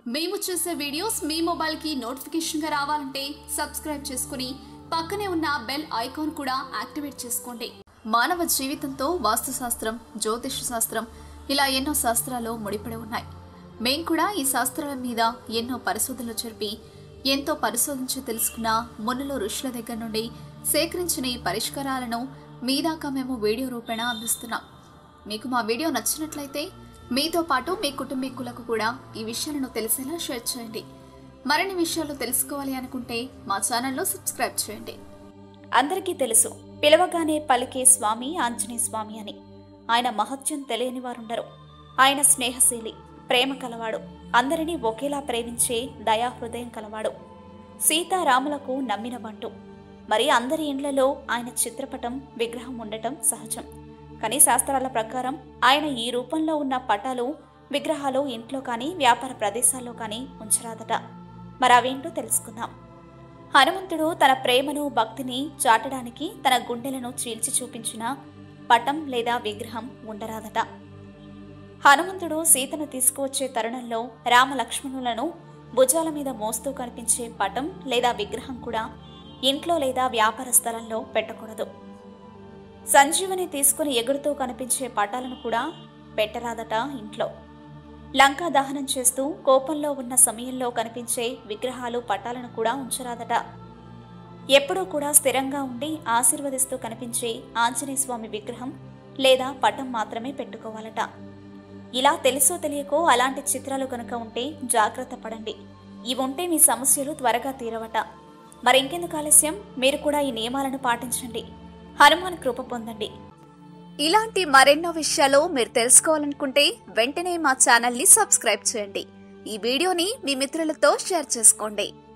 మేము చేసే వీడియోస్ మీ మొబైల్కి నోటిఫికేషన్గా రావాలంటే సబ్స్క్రైబ్ చేసుకుని పక్కనే ఉన్న బెల్ ఐకాన్ కూడా యాక్టివేట్ చేసుకోండి మానవ జీవితంతో వాస్తుశాస్త్రం జ్యోతిష శాస్త్రం ఇలా ఎన్నో శాస్త్రాలు ముడిపడి ఉన్నాయి మేం కూడా ఈ శాస్త్రాల మీద ఎన్నో పరిశోధనలు జరిపి ఎంతో పరిశోధించి తెలుసుకున్న మునులు ఋషుల దగ్గర నుండి సేకరించిన ఈ పరిష్కారాలను మీ దాకా మేము వీడియో రూపేణ అందిస్తున్నాం మీకు మా వీడియో నచ్చినట్లయితే మీతో పాటు మీ కుటుంబీకులకు కూడా ఈ విషయాలను తెలిసేలా షేర్ చేయండి మరిన్ని విషయాలు తెలుసుకోవాలి అనుకుంటే మా ఛానల్లో సబ్స్క్రైబ్ చేయండి అందరికీ తెలుసు పిలవగానే పలికే స్వామి ఆంజనేయ స్వామి అని ఆయన మహత్యం తెలియని వారుండరు ఆయన స్నేహశీలి ప్రేమ కలవాడు అందరినీ ఒకేలా ప్రేమించే దయా హృదయం కలవాడు సీతారాములకు నమ్మిన బంటు మరి అందరి ఇండ్లలో ఆయన చిత్రపటం విగ్రహం ఉండటం సహజం కానీ శాస్త్రాల ప్రకారం ఆయన ఈ రూపంలో ఉన్న పటాలు విగ్రహాలు ఇంట్లో కానీ వ్యాపార ప్రదేశాల్లో కానీ ఉంచరాదట మరి అవేంటో తెలుసుకుందాం హనుమంతుడు తన ప్రేమను భక్తిని చాటడానికి తన గుండెలను చీల్చి చూపించిన పటం లేదా విగ్రహం ఉండరాదట హనుమంతుడు సీతను తీసుకువచ్చే తరుణంలో రామ లక్ష్మణులను భుజాల మీద మోస్తూ కనిపించే పటం లేదా విగ్రహం కూడా ఇంట్లో లేదా వ్యాపార స్థలంలో పెట్టకూడదు సంజీవని తీసుకుని ఎగురుతూ కనిపించే పటాలను కూడా పెట్టరాదట ఇంట్లో లంకా దహనం చేస్తూ కోపంలో ఉన్న సమయంలో కనిపించే విగ్రహాలు పటాలను కూడా ఉంచరాదట ఎప్పుడూ కూడా స్థిరంగా ఉండి ఆశీర్వదిస్తూ కనిపించే ఆంజనేయ స్వామి విగ్రహం లేదా పటం మాత్రమే పెట్టుకోవాలట ఇలా తెలుసో తెలియకో అలాంటి చిత్రాలు కనుక ఉంటే జాగ్రత్త పడండి ఇవి ఉంటే మీ సమస్యలు త్వరగా తీరవట మరింకెందుకు ఆలస్యం మీరు కూడా ఈ నియమాలను పాటించండి హనుమాన్ కృప పొందండి ఇలాంటి మరెన్నో విషయాలు మీరు తెలుసుకోవాలనుకుంటే వెంటనే మా ఛానల్ని సబ్స్క్రైబ్ చేయండి ఈ వీడియోని మీ మిత్రులతో షేర్ చేసుకోండి